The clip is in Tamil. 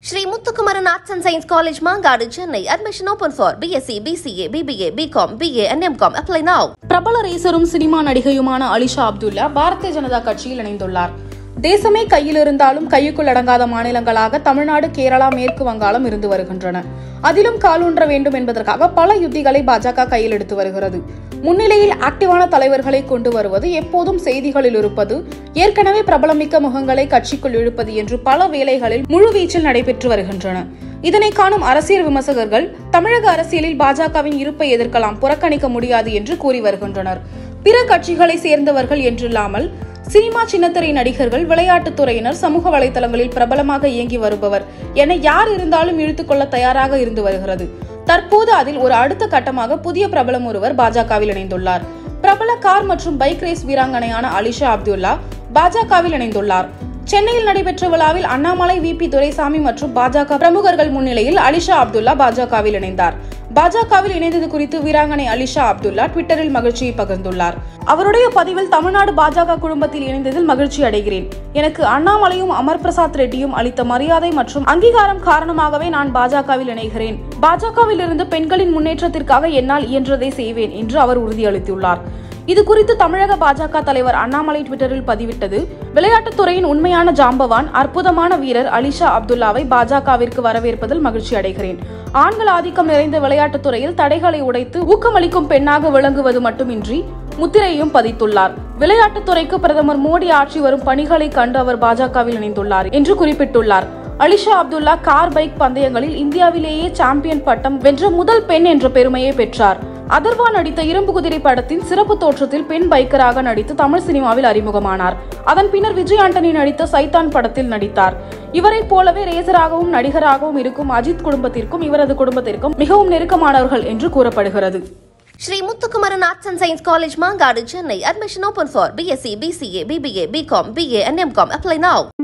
Sri Muthukumaran arts and science college Mangadu Chennai admission open for BSc BCA BBA BCom BA and MCom apply now பிரபல ரேசரும் சினிமா நடிகையுமான அலிஷா அப்துல்லா பாரதிய ஜனதா கட்சியில் இணைந்துள்ளார் தேசமே கையில் இருந்தாலும் கையுக்குள் அடங்காத மாநிலங்களாக தமிழ்நாடு கேரளா மேற்கு வங்காளம் இருந்து வருகின்றன அதிலும் காலூன்ற வேண்டும் என்பதற்காக பல யுத்திகளை பாஜக கையில் எடுத்து வருகிறது முன்னிலையில் ஆக்டிவான தலைவர்களை கொண்டு வருவது எப்போதும் செய்திகளில் இருப்பது ஏற்கனவே பிரபலமிக்க முகங்களை கட்சிக்குள் இழுப்பது என்று பல வேலைகளில் முழுவீச்சில் நடைபெற்று வருகின்றன இதனை காணும் அரசியல் விமர்சகர்கள் தமிழக அரசியலில் பாஜகவின் இருப்பை எதிர்க்கலாம் புறக்கணிக்க முடியாது என்று கூறி வருகின்றனர் பிற கட்சிகளை சேர்ந்தவர்கள் என்றில்லாமல் சினிமா சின்னத்திரை நடிகர்கள் விளையாட்டுத் துறையினர் சமூக வலைதளங்களில் பிரபலமாக இயங்கி வருபவர் என யார் இருந்தாலும் இழுத்துக்கொள்ள தயாராக இருந்து வருகிறது தற்போது அதில் ஒரு அடுத்த கட்டமாக புதிய பிரபலம் ஒருவர் பாஜகவில் இணைந்துள்ளார் பிரபல கார் மற்றும் பைக் ரேஸ் வீராங்கனையான அலிஷா அப்துல்லா பாஜகவில் இணைந்துள்ளார் சென்னையில் நடைபெற்ற விழாவில் அண்ணாமலை வி பி துரைசாமி மற்றும் பாஜக பிரமுகர்கள் முன்னிலையில் அலிஷா அப்துல்லா பாஜகவில் இணைந்தார் பாஜகவில் இணைந்தது குறித்து வீராங்கனை அலிஷா அப்துல்லா ட்விட்டரில் மகிழ்ச்சியை பகிர்ந்துள்ளார் அவருடைய பதிவில் தமிழ்நாடு பாஜக குடும்பத்தில் இணைந்ததில் மகிழ்ச்சி அடைகிறேன் எனக்கு அண்ணாமலையும் அமர் பிரசாத் ரெட்டியும் அளித்த மரியாதை மற்றும் அங்கீகாரம் காரணமாகவே நான் பாஜகவில் இணைகிறேன் பாஜகவில் இருந்து பெண்களின் முன்னேற்றத்திற்காக என்னால் இயன்றதை செய்வேன் என்று அவர் உறுதியளித்துள்ளார் இது குறித்து தமிழக பாஜக தலைவர் அண்ணாமலை ட்விட்டரில் பதிவிட்டது விளையாட்டுத் துறையின் உண்மையான ஜாம்பவான் அற்புதமான வீரர் அலிஷா அப்துல்லாவை பாஜகவிற்கு வரவேற்பதில் மகிழ்ச்சி அடைகிறேன் ஆண்கள் ஆதிக்கம் நிறைந்த விளையாட்டுத் துறையில் தடைகளை உடைத்து ஊக்கமளிக்கும் பெண்ணாக விளங்குவது மட்டுமின்றி முத்திரையும் பதித்துள்ளார் விளையாட்டுத் துறைக்கு பிரதமர் மோடி ஆட்சி வரும் பணிகளை கண்டு அவர் பாஜகவில் இணைந்துள்ளார் என்று குறிப்பிட்டுள்ளார் அலிஷா அப்துல்லா கார் பைக் பந்தயங்களில் இந்தியாவிலேயே சாம்பியன் பட்டம் வென்ற முதல் பெண் என்ற பெருமையை பெற்றார் அதர்வா நடித்த இரும்பு குதிரை படத்தின் சிறப்பு தோற்றத்தில் பெண் பைக்கராக நடித்து தமிழ் சினிமாவில் அறிமுகமானார் அதன் பின்னர் விஜய் ஆண்டனி நடித்த சைத்தான் படத்தில் நடித்தார் இவரைப் போலவே ரேசராகவும் நடிகராகவும் இருக்கும் அஜித் குடும்பத்திற்கும் இவரது குடும்பத்திற்கும் மிகவும் நெருக்கமானவர்கள் என்று கூறப்படுகிறது Sri Muthukumaran arts and science college Mangadu Chennai admission open for BSc BCA BBA BCom BA and MCom apply now